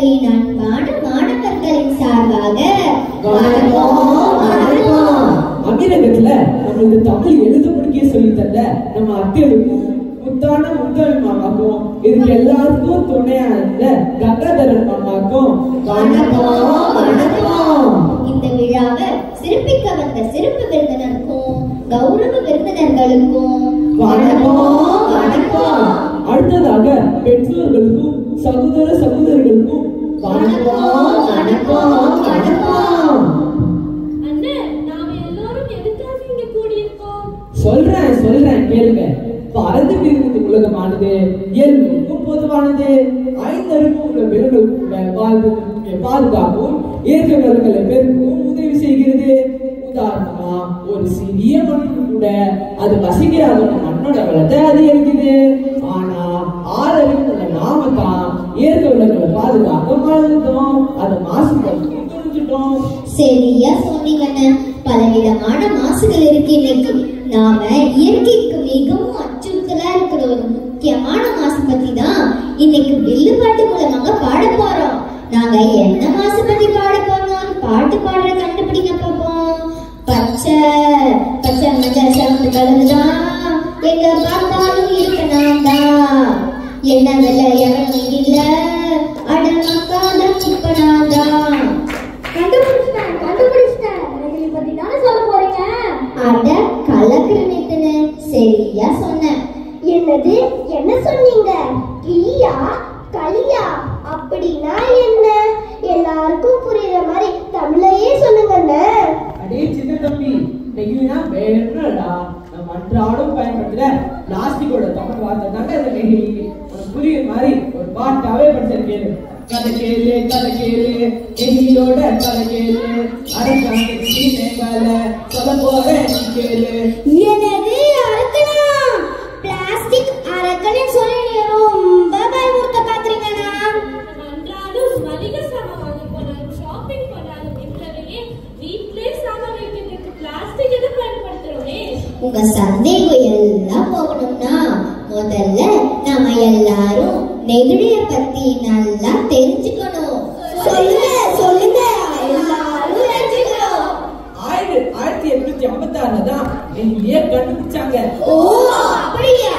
பள்ளியின் அன்பான மாணவர்களின் சார்பாக வணக்கம் வணக்கம் அமீரகத்துல நம்மளுக்கு தமிழ் எழுத படிக்க சொல்லி தந்த நம்ம அத்தைகளுக்கும் முத்தான முத்தமிழ் மாமாக்கும் இதுக்கு எல்லாருக்கும் துணையா இருந்த கங்காதரன் மாமாக்கும் வணக்கம் வணக்கம் இந்த விழாவை சிறப்பிக்க வந்த சிறப்பு விருந்தினருக்கும் கௌரவ விருந்தினர்களுக்கும் வணக்கம் வணக்கம் அடுத்ததாக பெற்றோர்களுக்கும் சகோதர சகோதரிகளுக்கும் வணக்கம் வணக்கம் வணக்கம் அண்ணே நாம எல்லாரும் எதுக்காக இங்க கூடியிருக்கோம் சொல்றேன் சொல்றேன் கேளுங்க பறந்து விரிந்து உலகமானது இயல்புக்கும் பொதுவானது ஐந்தருக்கும் உள்ள விலங்குகள் வாழ்வு பாதுகாப்பும் இயற்கை வளங்களை பெருக்கவும் உதவி செய்கிறது உதாரணமா ஒரு சிறிய மண்ணு கூட அது வசிக்கிறாத மண்ணோட வளத்தை அதிகரிக்குது ஆனா ஆறறிவு உள்ள நாம தான் இயற்கை வளங்களை பாதுகாக்க மறந்துட்டோம் அதை மாசுபடுத்தி துணிஞ்சிட்டோம் சரியா சொன்னீங்கன்னு பலவிதமான மாசுகள் இருக்கு இன்னைக்கு நாம இயற்கைக்கு மிகவும் அச்சுறுத்தலா இருக்கிற ஒரு முக்கியமான மாசு பத்தி தான் இன்னைக்கு வில்லுப்பாட்டு மூலமாக பாட போறோம் நாங்க என்ன மாசு பத்தி பாட போறோம் பாட்டு பாடுற கண்டுபிடிங்க பாப்போம் பச்சை பச்சை மஞ்சள் சிவப்பு கலந்துதான் எங்க பார்த்தாலும் இருக்க நான் தான் என்ன வெள்ள எவனும் இல்ல அட மக்காத இப்ப நான் தான் கண்டுபிடிச்சிட்டேன் கண்டுபிடிச்சிட்டேன் நெகிழி பத்தி தானே சொல்ல போறீங்க அட கலக்கிற நேத்துன்னு சரியா சொன்னேன் என்னது என்ன சொன்னீங்க கிளியா களியா அப்படின்னா என்ன எல்லாருக்கும் புரியுற மாதிரி தமிழையே சொல்லுங்கண்ணே அடே சின்ன தம்பி நெகிழினா வேணும்டா நம்ம அன்றாடம் பயன்படுத்துற பிளாஸ்டிக்கோட தமிழ் வார்த்தை தாங்க இந்த நெகிழி உனக்கு புரியுற மாதிரி ஒரு பாட்டாவே படிச்சிருக்கேன் கதை கேளு கதை கேளு நெகிழியோட கதை கேளு அரசாங்க மேகால சொல்ல போற நீ கேளு எனது அரக்கனா பிளாஸ்டிக் அரக்கன்னு சொல்லி நீங்க ரொம்ப பயமுறுத்த பாக்குறீங்கண்ணா அன்றாடம் மளிகை சாமான் வாங்க போனாலும் ஷாப்பிங் போனாலும் இருக்கிறவையே வீட்டிலே சாமான் வைக்கிறதுக்கு பிளாஸ்டிக் எதை பயன்படுத்துறோமே உங்க சந்தேகம் எல்லாம் போகணும்னா முதல்ல நாம எல்லாரும் நெகிழிய பத்தி நல்லா தெரிஞ்சுக்கணும் சொல்லுங்க சொல்லுங்க எல்லாரும் தெரிஞ்சுக்கணும் ஆயிரத்தி ஆயிரத்தி எட்நூத்தி ஐம்பத்தி ஆறுல தான் நெகிழியே கண்டுபிடிச்சாங்க ஓ அப்படியா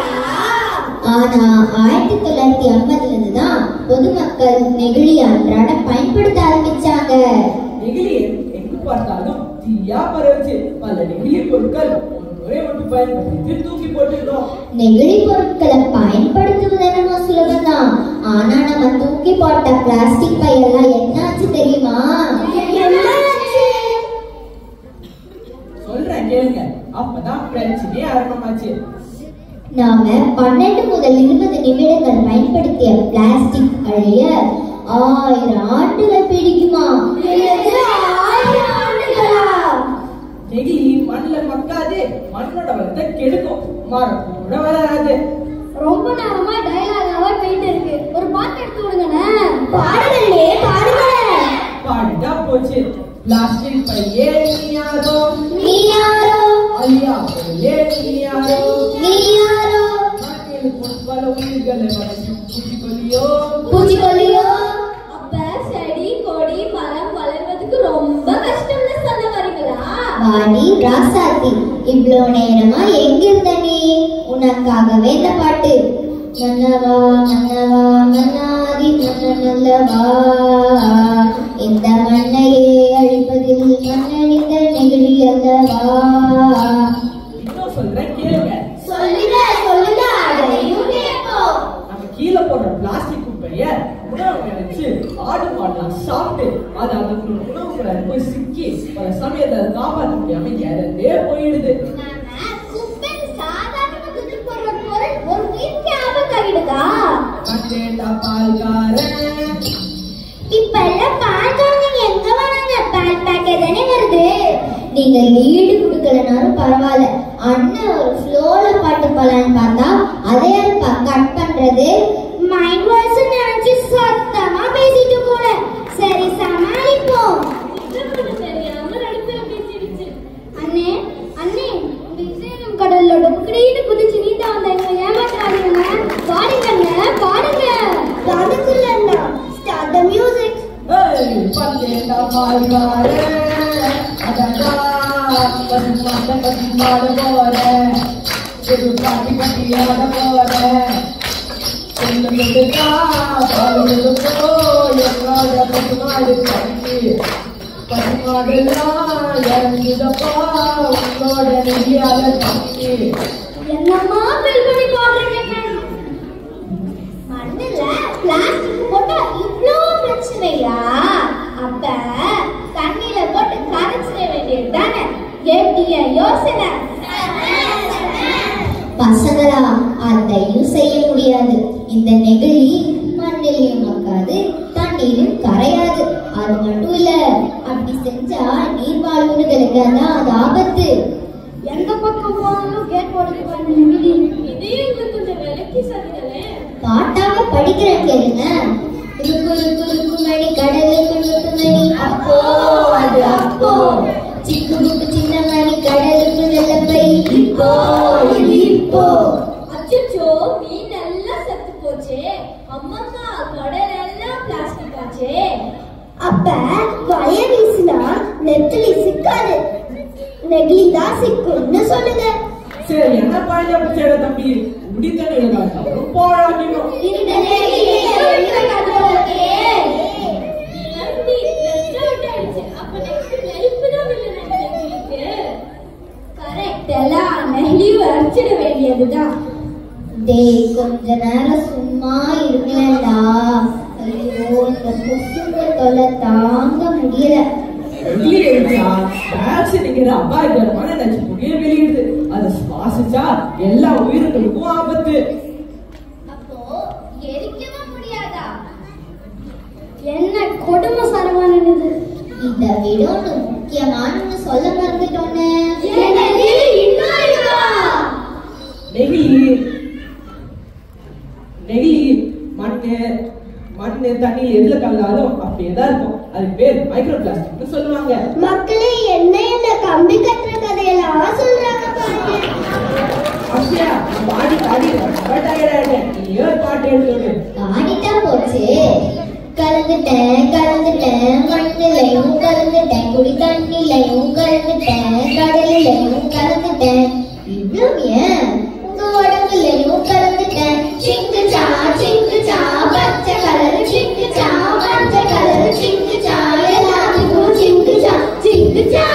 ஆனா ஆயிரத்தி தொள்ளாயிரத்தி ஐம்பதுல இருந்து தான் பொதுமக்கள் நெகிழி அன்றாட பயன்படுத்த ஆரம்பிச்சாங்க நெகிழி எங்கு பார்த்தாலும் தீயா பரவுச்சு பல நெகிழி பொருட்கள் ஒரு முறை மட்டும் பயன்படுத்தி தூக்கி போட்டுக்கிறோம் நெகிழி பொருட்களை பயன்படுத்துவது என்னமோ சுலபம்தான் ஆனா நம்ம தூக்கி போட்ட பிளாஸ்டிக் பையெல்லாம் என்னாச்சு தெரியுமா சொல்றேன் கேளுங்க அப்பதான் பிரச்சனையே ஆரம்பமாச்சு நாம பன்னெண்டு முதல் இருபது நிமிடங்கள் பயன்படுத்திய பிளாஸ்டிக் அழிய ஆயிரம் ஆண்டுகள் பிடிக்குமா ஆயிரம் ஆண்டுகளா நெகிழி மண்ணுல மக்காது மண்ணோட வளத்தை கெடுக்கும் மரம் கூட வளராது ரொம்ப நேரமா டயலாகாவா போயிட்டு இருக்கு ஒரு பாட்டு எடுத்து விடுங்கண்ணே பாடுங்களே பாடுங்க பாடிட்டா போச்சு பிளாஸ்டிக் பையே நீ யாரோ நீ யாரோ ஐயா பையே நீ யாரோ நீ யாரோ மண்ணில் பல உயிர்களை வளர்க்கும் பூச்சிக்கொல்லியோ பூச்சிக்கொல்லியோ அப்ப செடி கொடி மரம் வளர்வதற்கு ரொம்ப கஷ்டம்னு சொல்ல வரீங்களா வாடி ராசாத்தி இவ்ளோ நேரமா எங்கிருந்த நீ உனக்காகவே இந்த பாட்டு மன்னவா மன்னவா மன்னாதி மன்னல்லவா இந்த மண்ணையே அழிப்பதில் மண்ணழிந்த நெகிழி அல்லவா இன்னும் சொல்றேன் கேளுங்க சொல்லுங்க சொல்லுங்க அதையும் கேட்போம் நம்ம கீழே போடுற பிளாஸ்டிக் குப்பைய உணவு நினைச்சு ஆடு மாடலாம் சாப்பிட்டு அது அதுக்கு உணவுகளை போய் சிக்கி பல சமயத்தை அதை காப்பாற்ற முடியாம இறந்தே போயிடுது ஒரு உயிருக்கு ஆபத்தாகிடுதா கண்டேண்டா பால்காரன் இப்ப எல்லாம் பால்காரங்க எங்க வராங்க பால் பேக்கெட் தானே வருது நீங்க லீடு கொடுக்கலனாலும் பரவாயில்ல அண்ணன் ஒரு ஃப்ளோல பாட்டு போலான்னு பார்த்தா அதே யாருப்பா கட் பண்றது மைண்ட் வாய்ஸ் நினைச்சு சத்தமா பேசிட்டு போல சரி சமாளிப்போம் இன்னும் தெரியாம நடுப்புல பேசிடுச்சு அண்ணே அண்ணே உங்க இசையம் கடல்ல டொக்கடின்னு குதிச்சு நீட்டா வந்த எங்களை ஏமாற்றாதீங்க பாடுங்க பாடுங்க அதுக்குள்ள இல்லன்னா ஸ்டார்ட் தி மியூசிக் ஏய், பந்தேண்டா பாய்வாரே, அதடா, பசுமாட்ட பசுமாட போறேன். ஒரு பாட்டி கட்டி ஆட போறேன். சொல்லுங்கடா, பாடுங்கடோ, என்னோட பசுமாடு கட்டி. பசுமாடெல்லாம் இறங்குதப்பா, உன்னோட நெறியால கட்டி. என்னம்மா பில் பண்ணி போடுறீங்க மண்ணுல பிளாஸ்டிக் போட்டா இவ்ளோ பிரச்சனையா அப்ப தண்ணியில போட்டு கரைச்சிட வேண்டியது தானே எப்படிய யோசனை பசங்களா அதையும் செய்ய முடியாது இந்த நெகிழி மண்ணிலையும் மக்காது தண்ணியிலும் கரையாது அது மட்டும் இல்ல அப்படி செஞ்சா நீர்வாழ்வுகளுக்கு தான் அது ஆபத்து எந்த பக்கம் போனாலும் கேட் போடுறது நெகிழி இதையும் இன்னும் கொஞ்சம் விலக்கி சொல்லுங்களேன் பாட்டாக படிக்கிறேன் கேளுங்க ருக்கு ருக்கு ருக்கு மணி கடலுக்கு நூத்து மணி அப்போ அது அப்போ சிக்கு புக்கு சின்ன மணி கடலுக்கு வெள்ளப்பை இப்போ இது இப்போ அச்சச்சோ மீன் எல்லாம் செத்து போச்சே அம்மம்மா கடல் எல்லாம் பிளாஸ்டிக் ஆச்சே அப்ப வலைய வீசினா நெத்திலி சிக்காது நெகிழி தான் சிக்கும்னு சொல்லுங்க சரி என்ன பாய்ஞ்ச பச்சையோட தம்பி முடி தண்ணி விழுகாது போராடினோம் இந்த நெகிழியை ஒழிக்காதவர்களே. நம்பி ரெட் அவுட் ஆயிடுச்சு அப்ப நெக்ஸ்ட் நெருப்பு தான் வில்லன் எங்களுக்கு கரெக்ட் எல்லாம் நெகிழியை அடிச்சிட வேண்டியதுதான் டேய் கொஞ்ச நேரம் சும்மா இருக்கலடா ஐயோ இந்த கொசுங்க தொலை தாங்க முடியல வெளியே எழுதியா டாக்ஸி நிக்கிற அபாயகரமான நச்சு புகைய வெளியிடுது அதை சுவாசிச்சா எல்லா உயிர்களுக்கும் ஆபத்து அப்போ எரிக்கவும் முடியாதா என்ன கொடுமை சரமானது இத விட ஒண்ணு முக்கியமானு சொல்ல மறந்துட்டோன்னு நெகிழி நெகிழி மண்ணு மண்ணு தண்ணி எதுல கலந்தாலும் அப்படியே தான் இருக்கும் அது பேர் மைக்ரோ பிளாஸ்டிக்னு சொல்லுவாங்க மக்களே என்ன என்ன கம்பி கட்டுற கதையெல்லாம் சொல்றாங்க பாருங்க அப்படியா பாடி பாடி ரொம்ப tired ஆயிட்டேன் நீ ஏன் பாட்டு எழுதுறது ஆடிட்டா போச்சு கலந்துட்டேன் கலந்துட்டேன் மண்ணிலையும் கலந்துட்டேன் குடி தண்ணிலையும் கலந்துட்டேன் கடலிலையும் கலந்துட்டேன் இவ்வளவு ஏன் உங்க உடம்புலையும் கலந்துட்டேன் சிங்கு சா சிங்கு சா பச்சை கலர் சிங்கு சா பச்சை கலர் சிங்கு சா எல்லாத்துக்கும் சிங்கு சா சிங்கு சா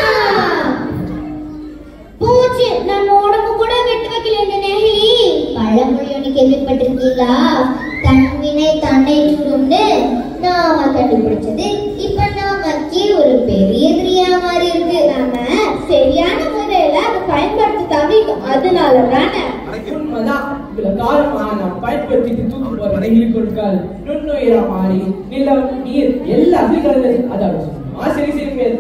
பூச்சி நம்ம உடம்பு கூட வெட்டு வைக்கல இந்த நெகிழி பழமொழி ஒண்ணு கேள்விப்பட்டிருக்கீங்களா தன்வினை தன்னை சுடும்னு நாம கண்டுபிடிச்சது இப்ப நமக்கே ஒரு பெரிய எதிரியா மாறி இருக்கு நாம சரியான முறையில அதை பயன்படுத்த தவிக்கும் அதனால தானே உண்மைதான் இதுல காலமா நாம் பயன்படுத்திட்டு தூக்கி போற நெகிழி பொருட்கள் நுண்ணுயிரா மாறி நிலம் நீர் எல்லாத்தையும் கலந்து அதோட ஆசிரியர் சேர்ப்பேன்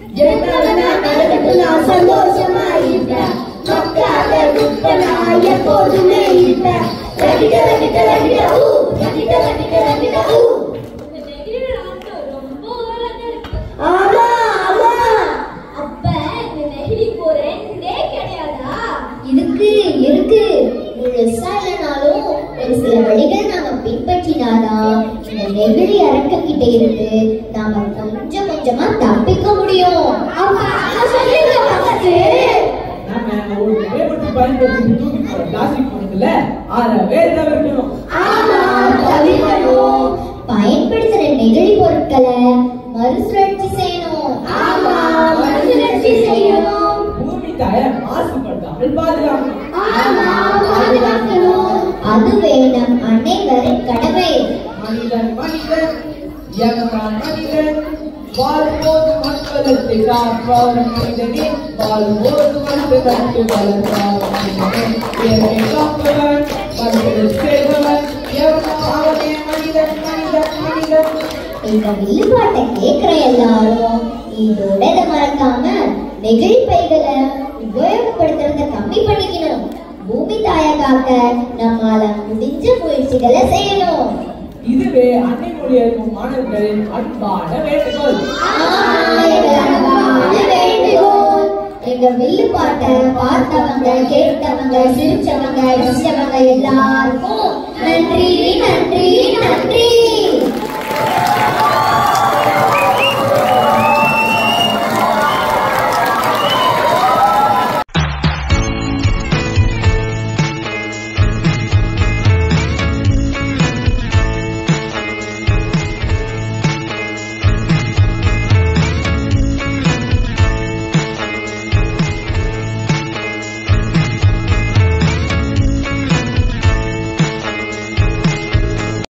நான் சந்தோஷமா இருப்பேன் மக்காத குப்பனா எப்போதுமே இருப்பேன் ரகிட ரகிட ரகிட ஊ ரகிட ரகிட ரகிட ஊ இந்த நெகிழி ஆட்டம் ரொம்ப ஓவரா இருக்கு ஆமா ஆமா அப்ப இந்த நெகிழிக்கு ஒரு ரெண்டே கிடையாதா இருக்கு இருக்கு முழுசா இல்லைனாலும் ஒரு சில வழிகள் நாம பின்பற்றினாதான் இந்த நெகிழி அரக்க கிட்ட இருந்து நாம கொஞ்சம் கொஞ்சமா தப்பிக்க முடியும் நாம ஒரு மேம்பட்டு பயன்படுத்தி தூக்கி போற பிளாஸ்டிக் பொருட்கள அறவே தவிர்க்கணும் பயன்படுத்துற நெகிழி பொருட்களை மறுசுழற்சி செய்யணும் ஆமா, மறுசுழற்சி செய்யணும் பூமி தாய மாசுபடுத்தாமல் பாதுகாக்கணும் அதுவே நம் அனைவரின் கடமை மனிதன் மனிதன் எவன் மனிதன் வாழ்வோது மக்களுக்கு காப்பார் மனிதனே வாழ்வோது மக்களுக்கு வளர்ப்பார் மனிதனே இயற்கை காப்பவன் மனிதன் செய்பவன் எவனோ அவனே மனிதன் மனிதன் மனிதன் இந்த வில்லுபாட்டை கேட்கிற எல்லாரும் இதோட இதை மறக்காம நெகிழி பைகளை உபயோகப்படுத்துறத கம்மி பண்ணிக்கணும் பூமி தாயை காக்க நம்மால முடிஞ்ச முயற்சிகளை செய்யணும் இதுவே அன்னை மொழி இருக்கும் மாணவர்களின் அன்பான வேண்டுகோள் அன்பான வேண்டுகோள். எங்க வில்லு பாட்டை பார்த்தவங்க கேட்டவங்க சிரிச்சவங்க ரசிச்சவங்க எல்லாருக்கும்